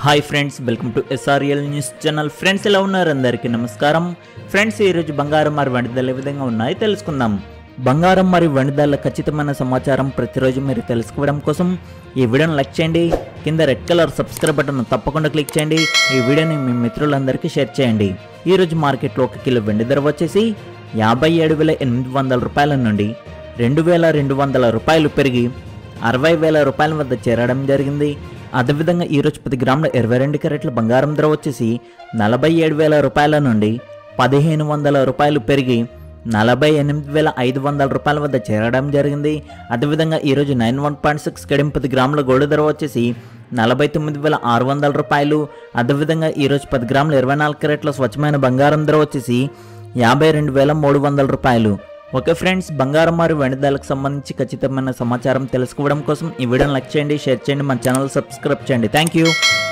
hi friends welcome to SRL news channel friends ఎలా ఉన్నారు అందరికీ నమస్కారం ఫ్రెండ్స్ ఈరోజు బంగారం మరి వెండి ధరలు ఏ విధంగా ఉన్నాయి తెలుసుకుందాం బంగారం మరియు వెండి ధరల ఖచ్చితమైన సమాచారం ప్రతిరోజు మీరు తెలుసుకోవడం కోసం ఈ వీడియోని లైక్ చేయండి కింద రెడ్ కలర్ సబ్స్క్రైబ్ బటన్ తప్పకుండా క్లిక్ చేయండి ఈ వీడియోని మీ మిత్రులందరికీ షేర్ చేయండి ఈరోజు మార్కెట్లో ఒక కిలో వెండి ధర వచ్చేసి యాభై ఏడు వేల ఎనిమిది వందల రూపాయల నుండి రెండు వేల రెండు వందల రూపాయలు పెరిగి అరవై వేల రూపాయల వద్ద చేరడం జరిగింది అదేవిధంగా ఈరోజు పది గ్రాముల ఇరవై రెండు క్యారెట్ల బంగారం ధర వచ్చేసి నలభై ఏడు వేల రూపాయల నుండి పదిహేను వందల రూపాయలు పెరిగి నలభై ఎనిమిది వేల ఐదు వందల రూపాయల వద్ద చేరడం జరిగింది అదేవిధంగా ఈరోజు నైన్ వన్ పాయింట్ సిక్స్ కడియం పది గ్రాముల గోల్డ్ ధర వచ్చేసి నలభై తొమ్మిది వేల ఆరు వందల రూపాయలు అదేవిధంగా ఈరోజు పది గ్రాముల ఇరవై నాలుగు క్యారెట్ల స్వచ్ఛమైన బంగారం ధర వచ్చేసి యాభై రెండు వేల మూడు వందల రూపాయలు ఓకే ఫ్రెండ్స్ బంగారం మరియు వెండి ధరలకు సంబంధించి ఖచ్చితమైన సమాచారం తెలుసుకోవడం కోసం ఈ వీడియోని లైక్ చేయండి షేర్ చేయండి మన ఛానల్ సబ్స్క్రైబ్ చేయండి థ్యాంక్ యూ